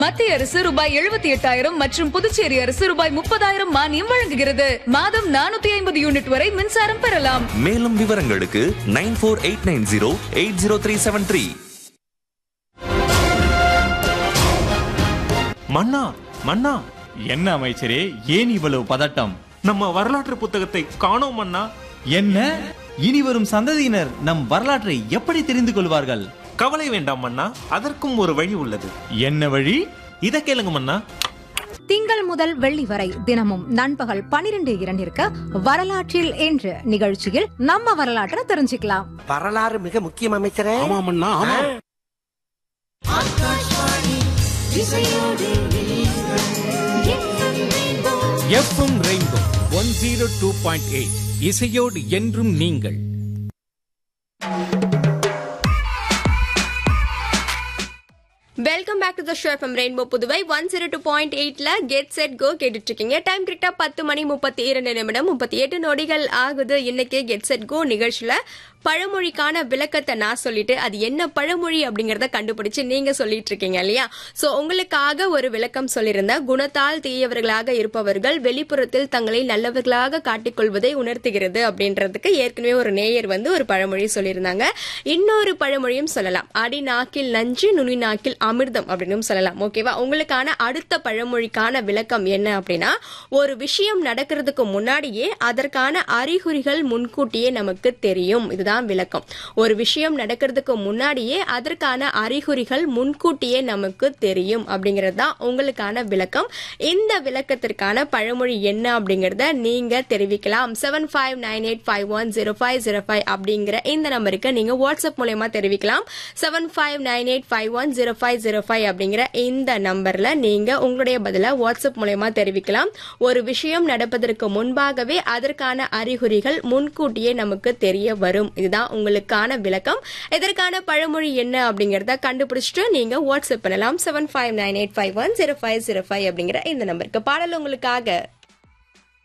மத்திய அரசு ரூபாய் எழுபத்தி எட்டாயிரம் மற்றும் புதுச்சேரி அரசு ரூபாய் முப்பதாயிரம் மானியம் வழங்குகிறது மாதம் நானூத்தி ஐம்பது யூனிட் வரை மின்சாரம் பெறலாம் மேலும் விவரங்களுக்கு nine four eight nine zero eight zero three seven three மன்னா மன்னா என்ன அமைச்சரே ஏன் இவ்வளவு பதட்டம் நம்ம வரலாற்று புத்தகத்தை காணோம் மன்னா என்ன இனி வரும் சந்ததியினர் நம் வரலாற்றை எப்படி தெரிந்து கொள்வார்கள் கவலை வேண்டாம் மன்னா அதற்கும் ஒரு வழி உள்ளது என்ன வழி இத கேளுங்க மன்னா திங்கள் முதல் வெள்ளி வரை தினமும் நண்பகல் பனிரெண்டு இரண்டிற்கு வரலாற்றில் என்று நிகழ்ச்சியில் நம்ம வரலாற்றை தெரிஞ்சுக்கலாம் வரலாறு மிக முக்கியம் அமைச்சரே ஆமாமண்ணா ஆமா FM rainbow one zero two point eight இசையோடு என்றும் நீங்கள் welcome back to the show from rainbow Puduvai one zero two point எயிட்ல கெட் செட் கோ கேட்டுட்டு இருக்கீங்க டைம் கரெக்டா பத்து மணி முப்பத்தி இரண்டு நிமிடம் முப்பத்தி எட்டு நொடிகள் ஆகுது இன்னைக்கு கெட் செட் கோ நிகழ்ச்சியில பழமொழிக்கான விளக்கத்தை நான் சொல்லிட்டு அது என்ன பழமொழி அப்படிங்கறத கண்டுபிடிச்சு நீங்க சொல்லிட்டு இருக்கீங்க இல்லையா சோ உங்களுக்காக ஒரு விளக்கம் சொல்லியிருந்தேன் குணத்தால் தீயவர்களாக இருப்பவர்கள் வெளிப்புறத்தில் தங்களை நல்லவர்களாக காட்டிக்கொள்வதை உணர்த்துகிறது அப்படின்றதுக்கு ஏற்கனவே ஒரு நேயர் வந்து ஒரு பழமொழி சொல்லியிருந்தாங்க இன்னொரு பழமொழியும் சொல்லலாம் அடி நாக்கில் நஞ்சு நுனி நாக்கில் அமிர்தம் அப்படின்னு சொல்லலாம் ஓகேவா உங்களுக்கான அடுத்த பழமொழிக்கான விளக்கம் என்ன அப்படின்னா ஒரு விஷயம் நடக்கிறதுக்கு முன்னாடியே அதற்கான அறிகுறிகள் முன்கூட்டியே நமக்கு தெரியும் இதுதான் விளக்கம் ஒரு விஷயம் நடக்கிறதுக்கு முன்னாடியே அதற்கான அறிகுறிகள் முன்கூட்டியே நமக்கு தெரியும் அப்படிங்கிறது தான் உங்களுக்கான விளக்கம் இந்த விளக்கத்திற்கான பழமொழி என்ன அப்படிங்கறத நீங்க தெரிவிக்கலாம் seven five nine eight five one zero five zero five அப்படிங்கிற இந்த நம்பருக்கு நீங்க வாட்ஸ்அப் மூலயமா தெரிவிக்கலாம் seven five nine eight five one zero five zero five அப்படிங்கிற இந்த நம்பர்ல நீங்க உங்களுடைய பதில வாட்ஸ்அப் மூலயமா தெரிவிக்கலாம் ஒரு விஷயம் நடப்பதற்கு முன்பாகவே அதற்கான அறிகுறிகள் முன்கூட்டியே நமக்கு தெரிய வரும் இதுதான் உங்களுக்கான விளக்கம் இதற்கான பழமொழி என்ன அப்படிங்கறத கண்டுபிடிச்சிட்டு நீங்க வாட்ஸ்அப் பண்ணலாம் seven five nine eight five one zero five zero five அப்படிங்கிற இந்த நம்பருக்கு பாடல் உங்களுக்காக